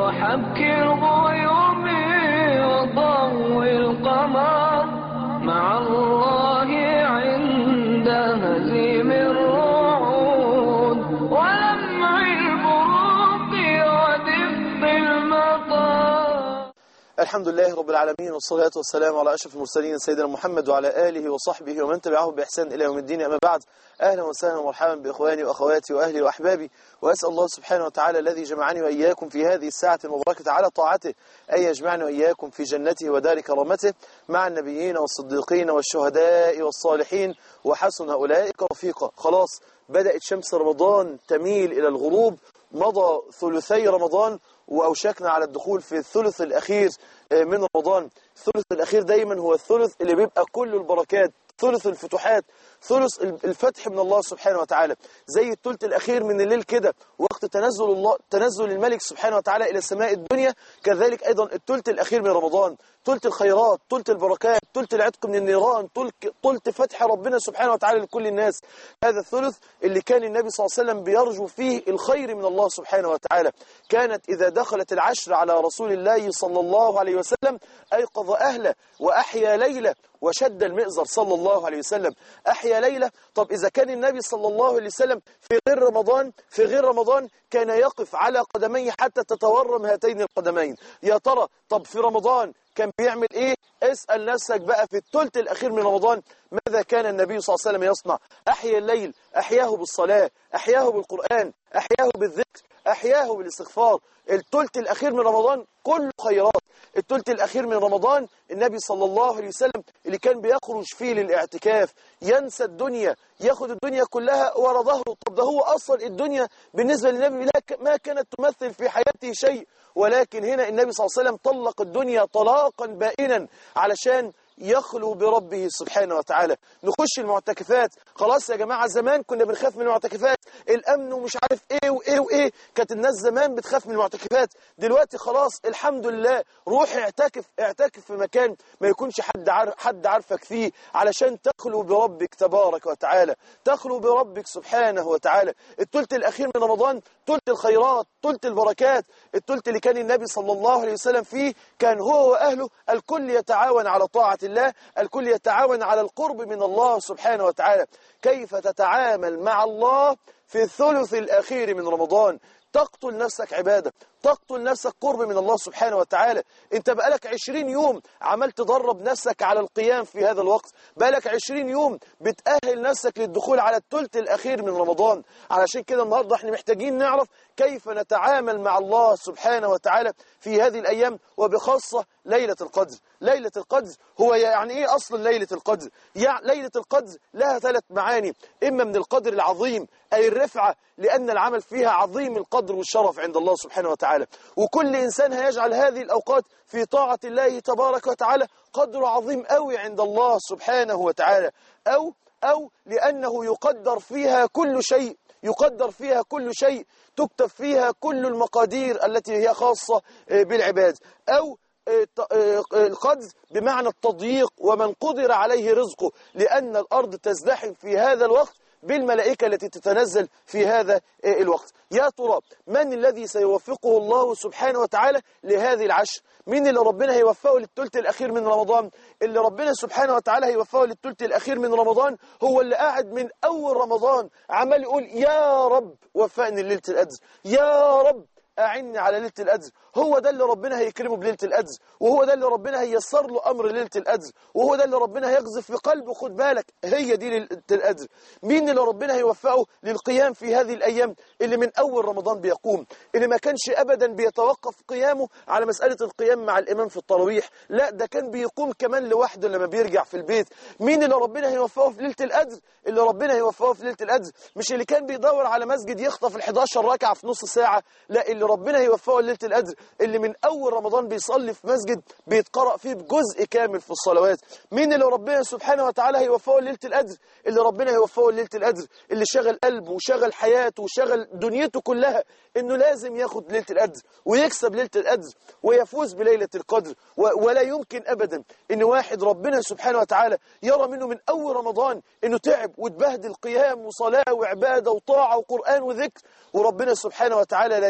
وحبك الغيوم وضوء القمر مع الله عند هزيم الرعود ولمع البروق ودفء المطر الحمد لله رب العالمين والصلاة والسلام على أشرف المرسلين سيدنا محمد وعلى آله وصحبه ومن تبعهم بإحسان إلى يوم الدين أما بعد أهلا وسهلا ومرحبا بإخواني وأخواتي وأهلي وأحبابي وأسأل الله سبحانه وتعالى الذي جمعني وإياكم في هذه الساعة المباركة على طاعته أن يجمعني وإياكم في جنته ودار كرامته مع النبيين والصديقين والشهداء والصالحين وحسن أولئك رفيقا خلاص بدأت شمس رمضان تميل إلى الغروب مضى ثلثي رمضان وأوشكنا على الدخول في الثلث الأخير من رمضان الثلث الأخير دايما هو الثلث اللي بيبقى كل البركات ثلث الفتوحات ثلث الفتح من الله سبحانه وتعالى زي الثلث الأخير من الليل كده وقت تنزل الله تنزل الملك سبحانه وتعالى إلى سماء الدنيا كذلك أيضا الثلث الأخير من رمضان ثلث الخيرات ثلث البركات ثلث العتق من النيران ثلث فتح ربنا سبحانه وتعالى لكل الناس هذا الثلث اللي كان النبي صلى الله عليه وسلم بيرجو فيه الخير من الله سبحانه وتعالى كانت إذا دخلت العشر على رسول الله صلى الله عليه وسلم أيقظ أهله وأحيا ليلة وشد المئزر صلى الله عليه وسلم أحيا ليلة طب إذا كان النبي صلى الله عليه وسلم في غير رمضان في غير رمضان كان يقف على قدميه حتى تتورم هاتين القدمين يا ترى طب في رمضان كان بيعمل ايه اسأل نفسك بقى في الثلث الأخير من رمضان ماذا كان النبي صلى الله عليه وسلم يصنع أحيا الليل أحياه بالصلاة أحياه بالقرآن أحياه بالذكر أحياه بالاستغفار الثلث الأخير من رمضان كله خيرات الثلث الأخير من رمضان النبي صلى الله عليه وسلم اللي كان بيخرج فيه للاعتكاف ينسى الدنيا ياخد الدنيا كلها ورا ظهره طب ده هو أصلا الدنيا بالنسبة للنبي لا ما كانت تمثل في حياته شيء ولكن هنا النبي صلى الله عليه وسلم طلق الدنيا طلاقا بائنا علشان يخلو بربه سبحانه وتعالى نخش المعتكفات خلاص يا جماعة زمان كنا بنخاف من المعتكفات الأمن ومش عارف إيه وإيه وإيه كانت الناس زمان بتخاف من المعتكفات دلوقتي خلاص الحمد لله روح اعتكف اعتكف في مكان ما يكونش حد عارف حد عارفك فيه علشان تخلو بربك تبارك وتعالى تخلو بربك سبحانه وتعالى الثلث الأخير من رمضان ثلث الخيرات ثلث البركات الثلث اللي كان النبي صلى الله عليه وسلم فيه كان هو وأهله الكل يتعاون على طاعة الله الكل يتعاون على القرب من الله سبحانه وتعالى كيف تتعامل مع الله في الثلث الأخير من رمضان تقتل نفسك عبادة تقتل نفسك قرب من الله سبحانه وتعالى انت بقالك عشرين يوم عمال تدرب نفسك على القيام في هذا الوقت بقالك عشرين يوم بتأهل نفسك للدخول على الثلث الأخير من رمضان علشان كده النهاردة احنا محتاجين نعرف كيف نتعامل مع الله سبحانه وتعالى في هذه الأيام وبخاصة ليلة القدر ليلة القدر هو يعني ايه أصل ليلة القدر يعني ليلة القدر لها ثلاث معاني إما من القدر العظيم أي الرفعة لأن العمل فيها عظيم القدر والشرف عند الله سبحانه وتعالى وكل إنسان هيجعل هذه الأوقات في طاعة الله تبارك وتعالى قدر عظيم قوي عند الله سبحانه وتعالى أو أو لأنه يقدر فيها كل شيء يقدر فيها كل شيء تكتب فيها كل المقادير التي هي خاصة بالعباد أو القدر بمعنى التضييق ومن قدر عليه رزقه لأن الأرض تزدحم في هذا الوقت بالملائكة التي تتنزل في هذا الوقت يا ترى من الذي سيوفقه الله سبحانه وتعالى لهذه العشر مين اللي ربنا هيوفقه للثلث الأخير من رمضان اللي ربنا سبحانه وتعالى هيوفقه للثلث الأخير من رمضان هو اللي قاعد من أول رمضان عمال يقول يا رب وفقني ليلة القدر يا رب أعني على ليلة القدر هو ده اللي ربنا هيكرمه بليلة القدر وهو ده اللي ربنا هيسر له أمر ليلة القدر وهو ده اللي ربنا هيقذف في قلبه خد بالك هي دي ليلة القدر مين اللي ربنا هيوفقه للقيام في هذه الأيام اللي من أول رمضان بيقوم اللي ما كانش أبدا بيتوقف قيامه على مسألة القيام مع الإمام في التراويح لا ده كان بيقوم كمان لوحده لما بيرجع في البيت مين اللي ربنا هيوفقه في ليلة القدر اللي ربنا هيوفقه في ليلة القدر مش اللي كان بيدور على مسجد يخطف ال 11 ركعة في نص ساعة لا اللي ربنا هيوفقه ليلة القدر اللي من أول رمضان بيصلي في مسجد بيتقرأ فيه بجزء كامل في الصلوات مين اللي ربنا سبحانه وتعالى هيوفقه ليلة القدر اللي ربنا هيوفقه ليلة القدر اللي شغل قلبه وشغل حياته وشغل دنيته كلها انه لازم ياخد ليلة القدر ويكسب ليلة القدر ويفوز بليلة القدر ولا يمكن ابدا ان واحد ربنا سبحانه وتعالى يرى منه من اول رمضان انه تعب وتبهدل قيام وصلاة وعبادة وطاعة وقرآن وذكر وربنا سبحانه وتعالى لا يعينه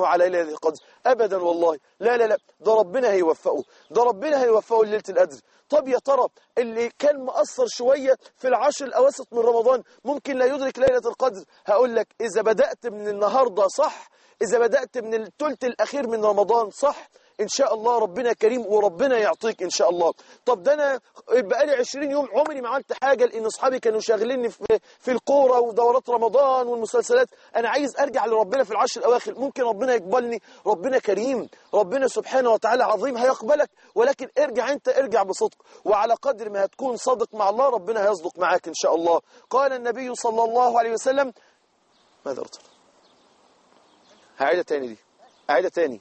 يكونوا على ليلة القدر أبدا والله لا لا لا ده ربنا هيوفقه ده ربنا هيوفقه ليلة القدر طب يا ترى اللي كان مقصر شوية في العشر الأواسط من رمضان ممكن لا يدرك ليلة القدر هقول لك إذا بدأت من النهاردة صح إذا بدأت من الثلث الأخير من رمضان صح إن شاء الله ربنا كريم وربنا يعطيك إن شاء الله طب ده أنا بقالي 20 يوم عمري ما عملت حاجة لأن أصحابي كانوا شاغليني في, في الكورة ودورات رمضان والمسلسلات أنا عايز أرجع لربنا في العشر الأواخر ممكن ربنا يقبلني ربنا كريم ربنا سبحانه وتعالى عظيم هيقبلك ولكن ارجع أنت ارجع بصدق وعلى قدر ما هتكون صادق مع الله ربنا هيصدق معاك إن شاء الله قال النبي صلى الله عليه وسلم ماذا أردت هعيدها تاني دي هعيدها تاني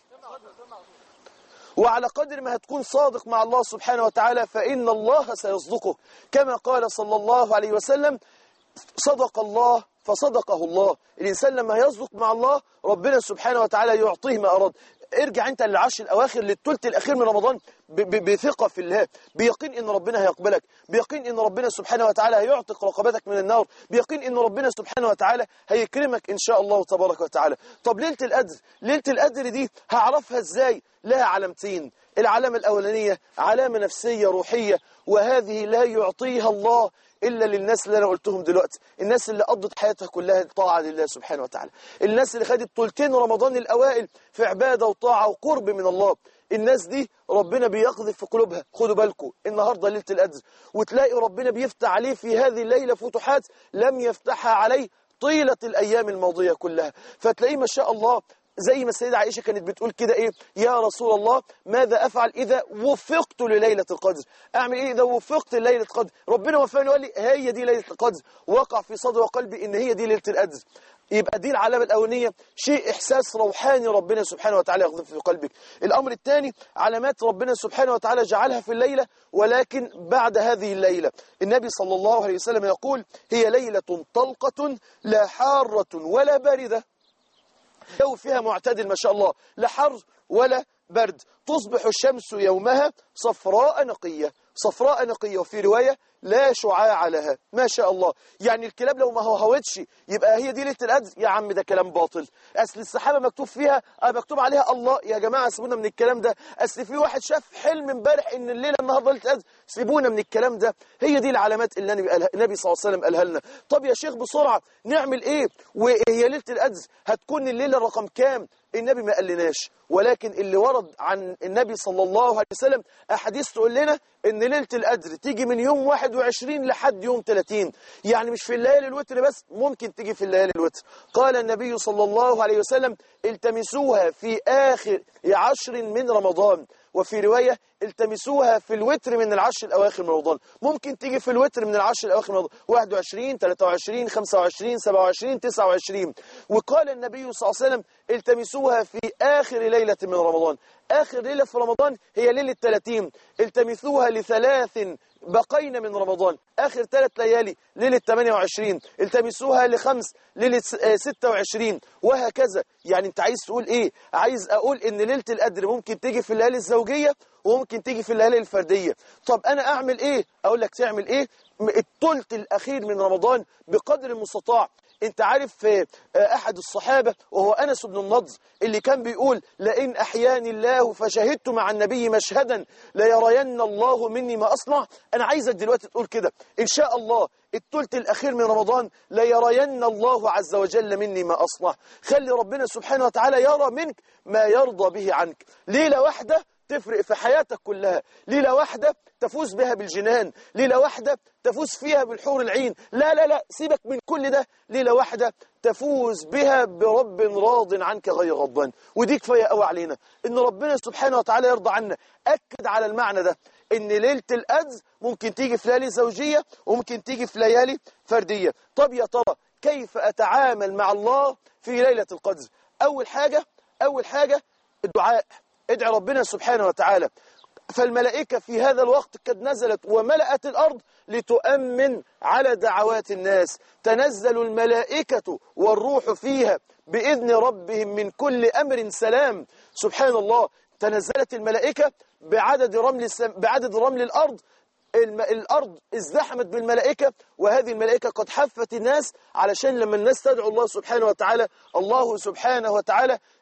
وعلى قدر ما هتكون صادق مع الله سبحانه وتعالى فإن الله سيصدقك كما قال صلى الله عليه وسلم صدق الله فصدقه الله الإنسان لما يصدق مع الله ربنا سبحانه وتعالى يعطيه ما أراد ارجع انت للعشر الاواخر للثلث الاخير من رمضان ب- ب- بثقه في الله بيقين ان ربنا هيقبلك بيقين ان ربنا سبحانه وتعالى هيعتق رقبتك من النار بيقين ان ربنا سبحانه وتعالى هيكرمك ان شاء الله تبارك وتعالى طب ليله القدر ليله القدر دي هعرفها ازاي لها علامتين العلامه الاولانيه علامه نفسيه روحيه وهذه لا يعطيها الله إلا للناس اللي أنا قلتهم دلوقتي الناس اللي قضت حياتها كلها طاعة لله سبحانه وتعالى الناس اللي خدت طولتين رمضان الأوائل في عبادة وطاعة وقرب من الله الناس دي ربنا بيقذف في قلوبها خدوا بالكم النهاردة ليلة القدر وتلاقي ربنا بيفتح عليه في هذه الليلة فتوحات لم يفتحها عليه طيلة الأيام الماضية كلها فتلاقيه ما شاء الله زي ما السيدة عائشة كانت بتقول كده ايه يا رسول الله ماذا افعل اذا وفقت لليلة القدر اعمل ايه اذا وفقت لليلة القدر ربنا وفقني وقال لي هي دي ليلة القدر وقع في صدر وقلبي ان هي دي ليلة القدر يبقى دي العلامة الأولانية شيء إحساس روحاني ربنا سبحانه وتعالى يقذف في قلبك الأمر الثاني علامات ربنا سبحانه وتعالى جعلها في الليلة ولكن بعد هذه الليلة النبي صلى الله عليه وسلم يقول هي ليلة طلقة لا حارة ولا باردة جو فيها معتدل ما شاء الله لا حر ولا برد تصبح الشمس يومها صفراء نقية صفراء نقية وفي رواية لا شعاع لها ما شاء الله يعني الكلاب لو ما هوهوتش يبقى هي دي ليلة القدر يا عم ده كلام باطل أصل السحابة مكتوب فيها آه مكتوب عليها الله يا جماعة سيبونا من الكلام ده أصل في واحد شاف حلم امبارح إن الليلة النهاردة ليلة القدر سيبونا من الكلام ده هي دي العلامات اللي النبي قالها- النبي صلى الله عليه وسلم قالها لنا طب يا شيخ بسرعة نعمل إيه وهي ليلة القدر هتكون الليلة رقم كام النبي ما قالناش ولكن اللي ورد عن النبي صلى الله عليه وسلم أحاديث تقول لنا ان ليلة القدر تيجي من يوم 21 لحد يوم 30 يعني مش في الليالي الوتر بس ممكن تيجي في الليالي الوتر قال النبي صلى الله عليه وسلم التمسوها في آخر عشر من رمضان وفي رواية التمسوها في الوتر من العشر الأواخر من رمضان ممكن تيجي في الوتر من العشر الأواخر من رمضان 21 23 25 27 29 وقال النبي صلى الله عليه وسلم التمسوها في آخر ليلة من رمضان آخر ليلة في رمضان هي ليلة 30 التمسوها لثلاث بقين من رمضان آخر ثلاث ليالي ليلة 28 التمسوها لخمس ليلة س- آه 26 وهكذا يعني انت عايز تقول ايه عايز اقول ان ليلة القدر ممكن تيجي في الليالي الزوجية وممكن تيجي في الليالي الفردية طب انا اعمل ايه اقول لك تعمل ايه م- الثلث الاخير من رمضان بقدر المستطاع انت عارف آه، آه، احد الصحابة وهو انس بن النضر اللي كان بيقول لئن احياني الله فشهدت مع النبي مشهدا ليرين الله مني ما اصنع انا عايزك دلوقتي تقول كده ان شاء الله الثلث الاخير من رمضان ليرين الله عز وجل مني ما اصنع خلي ربنا سبحانه وتعالى يرى منك ما يرضى به عنك ليلة واحدة تفرق في حياتك كلها ليلة واحدة تفوز بها بالجنان ليلة واحدة تفوز فيها بالحور العين لا لا لا سيبك من كل ده ليلة واحدة تفوز بها برب راض عنك غير غضبان ودي كفاية قوي علينا ان ربنا سبحانه وتعالى يرضى عنا اكد على المعنى ده ان ليلة القدر ممكن تيجي في ليالي زوجية وممكن تيجي في ليالي فردية طب يا ترى كيف اتعامل مع الله في ليلة القدر اول حاجة اول حاجة الدعاء ادعي ربنا سبحانه وتعالى فالملائكة في هذا الوقت قد نزلت وملأت الأرض لتؤمن على دعوات الناس تنزل الملائكة والروح فيها بإذن ربهم من كل أمر سلام سبحان الله تنزلت الملائكة بعدد رمل, السم... بعدد رمل الأرض الم... الأرض ازدحمت بالملائكة وهذه الملائكة قد حفت الناس علشان لما الناس تدعو الله سبحانه وتعالى الله سبحانه وتعالى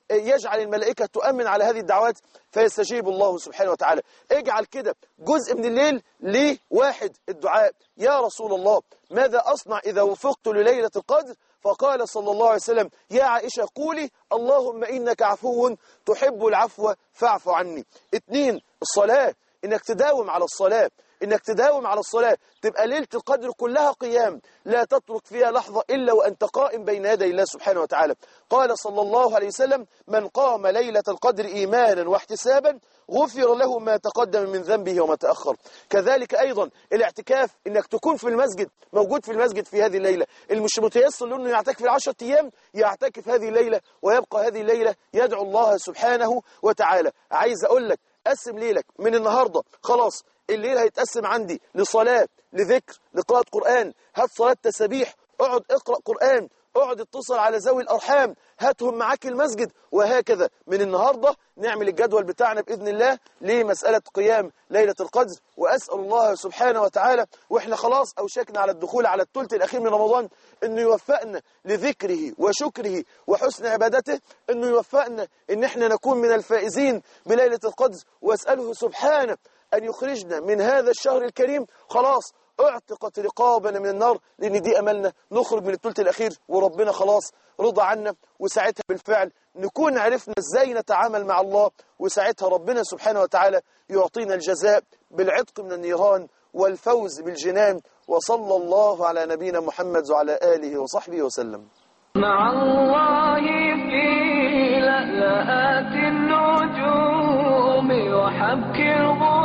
يجعل الملائكة تؤمن على هذه الدعوات فيستجيب الله سبحانه وتعالى اجعل كده جزء من الليل لواحد الدعاء يا رسول الله ماذا أصنع إذا وفقت لليلة القدر فقال صلى الله عليه وسلم يا عائشة قولي اللهم إنك عفو تحب العفو فاعف عني اتنين الصلاة إنك تداوم على الصلاة إنك تداوم على الصلاة تبقى ليلة القدر كلها قيام لا تترك فيها لحظة إلا وأنت قائم بين يدي الله سبحانه وتعالى قال صلى الله عليه وسلم من قام ليلة القدر إيمانا واحتسابا غفر له ما تقدم من ذنبه وما تأخر كذلك أيضا الاعتكاف إنك تكون في المسجد موجود في المسجد في هذه الليلة المش متيسر له أنه يعتكف العشرة أيام يعتكف هذه الليلة ويبقى هذه الليلة يدعو الله سبحانه وتعالى عايز أقول لك قسم ليلك من النهاردة خلاص الليل هيتقسم عندي لصلاة لذكر لقراءة قرآن هات صلاة تسبيح اقعد اقرأ قرآن اقعد اتصل على ذوي الأرحام هاتهم معاك المسجد وهكذا من النهاردة نعمل الجدول بتاعنا بإذن الله لمسألة قيام ليلة القدر وأسأل الله سبحانه وتعالى وإحنا خلاص أوشكنا على الدخول على الثلث الأخير من رمضان أنه يوفقنا لذكره وشكره وحسن عبادته أنه يوفقنا أن إحنا نكون من الفائزين بليلة القدر وأسأله سبحانه أن يخرجنا من هذا الشهر الكريم خلاص اعتقت رقابنا من النار لأن دي أملنا نخرج من الثلث الأخير وربنا خلاص رضى عنا وساعتها بالفعل نكون عرفنا ازاي نتعامل مع الله وساعتها ربنا سبحانه وتعالى يعطينا الجزاء بالعتق من النيران والفوز بالجنان وصلى الله على نبينا محمد وعلى آله وصحبه وسلم مع الله في لألآت النجوم وحبك الغيوم